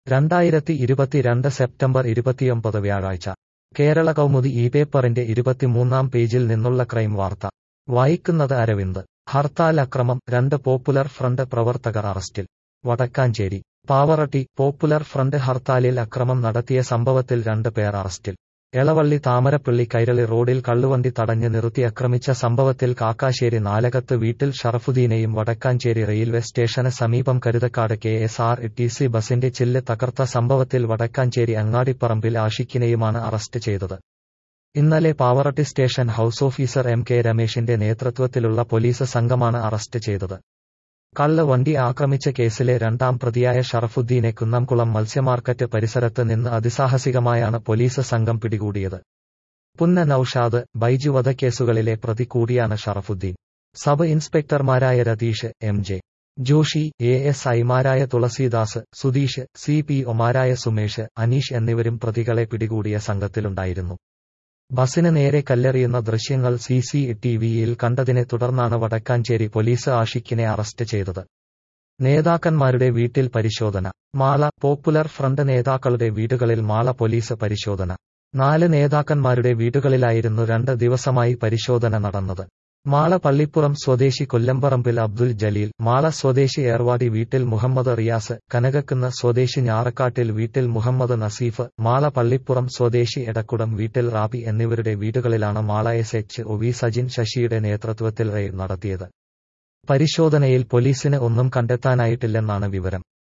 രണ്ടായിരത്തി ഇരുപത്തിരണ്ട് സെപ്റ്റംബർ ഇരുപത്തിയൊമ്പത് വ്യാഴാഴ്ച കേരള കൗമുദി ഈ പേപ്പറിന്റെ ഇരുപത്തിമൂന്നാം പേജിൽ നിന്നുള്ള ക്രൈം വാർത്ത വായിക്കുന്നത് അരവിന്ദ് ഹർത്താൽ അക്രമം രണ്ട് പോപ്പുലർ ഫ്രണ്ട് പ്രവർത്തകർ അറസ്റ്റിൽ വടക്കാഞ്ചേരി പാവറട്ടി പോപ്പുലർ ഫ്രണ്ട് ഹർത്താലിൽ അക്രമം നടത്തിയ സംഭവത്തിൽ രണ്ട് പേർ അറസ്റ്റിൽ എളവള്ളി താമരപ്പള്ളി കൈരളി റോഡിൽ കള്ളുവണ്ടി തടഞ്ഞ് നിർത്തി ആക്രമിച്ച സംഭവത്തിൽ കാക്കാശ്ശേരി നാലകത്ത് വീട്ടിൽ ഷറഫുദ്ദീനെയും വടക്കാഞ്ചേരി റെയിൽവേ സ്റ്റേഷന് സമീപം Karuthakkad K S R T C ബസിന്റെ ചില്ല് തകർത്ത സംഭവത്തിൽ വടക്കാഞ്ചേരി അങ്ങാടിപ്പറമ്പിൽ ആഷിക്കിനെയുമാണ് അറസ്റ്റ് ചെയ്തത് ഇന്നലെ Pavaratty station house officer M K രമേശിന്റെ നേതൃത്വത്തിലുള്ള പോലീസ് സംഘമാണ് അറസ്റ്റ് ചെയ്തത് കള്ള് വണ്ടി ആക്രമിച്ച കേസിലെ രണ്ടാം പ്രതിയായ ഷറഫുദ്ദീനെ കുന്നംകുളം മത്സ്യമാർക്കറ്റ് പരിസരത്ത് നിന്ന് അതിസാഹസികമായാണ് പോലീസ് സംഘം പിടികൂടിയത് പുന്ന നൌഷാദ് ബൈജു വധക്കേസുകളിലെ പ്രതി കൂടിയാണ് ഷറഫുദ്ദീൻ സബ് ഇൻസ്പെക്ടർമാരായ Ratheesh M J Joshy A S ഐമാരായ തുളസീദാസ് സുധീഷ് സി പി ഒമാരായ സുമേഷ് അനീഷ് എന്നിവരും പ്രതികളെ പിടികൂടിയ സംഘത്തിലുണ്ടായിരുന്നു ബസിന് നേരെ കല്ലെറിയുന്ന ദൃശ്യങ്ങൾ സി സി ടിവിയിൽ കണ്ടതിനെ തുടർന്നാണ് വടക്കാഞ്ചേരി പോലീസ് ആഷിക്കിനെ അറസ്റ്റ് ചെയ്തത് നേതാക്കന്മാരുടെ വീട്ടിൽ പരിശോധന മാള പോപ്പുലർ ഫ്രണ്ട് നേതാക്കളുടെ വീടുകളിൽ മാള പോലീസ് പരിശോധന നാല് നേതാക്കന്മാരുടെ വീടുകളിലായിരുന്നു രണ്ട് ദിവസമായി പരിശോധന നടന്നത് മാള പള്ളിപ്പുറം സ്വദേശി കൊല്ലംപറമ്പിൽ അബ്ദുൽ ജലീൽ മാള സ്വദേശി ഏർവാടി വീട്ടിൽ മുഹമ്മദ് റിയാസ് കനകക്കുന്ന് സ്വദേശി ഞാറക്കാട്ടിൽ വീട്ടിൽ മുഹമ്മദ് നസീഫ് മാള പള്ളിപ്പുറം സ്വദേശി എടക്കുടം വീട്ടിൽ റാബി എന്നിവരുടെ വീടുകളിലാണ് Mala S H O V Sajin ശശിയുടെ നേതൃത്വത്തിൽ റെയ്ഡ് നടത്തിയത് പരിശോധനയിൽ പോലീസിന് ഒന്നും കണ്ടെത്താനായിട്ടില്ലെന്നാണ് വിവരം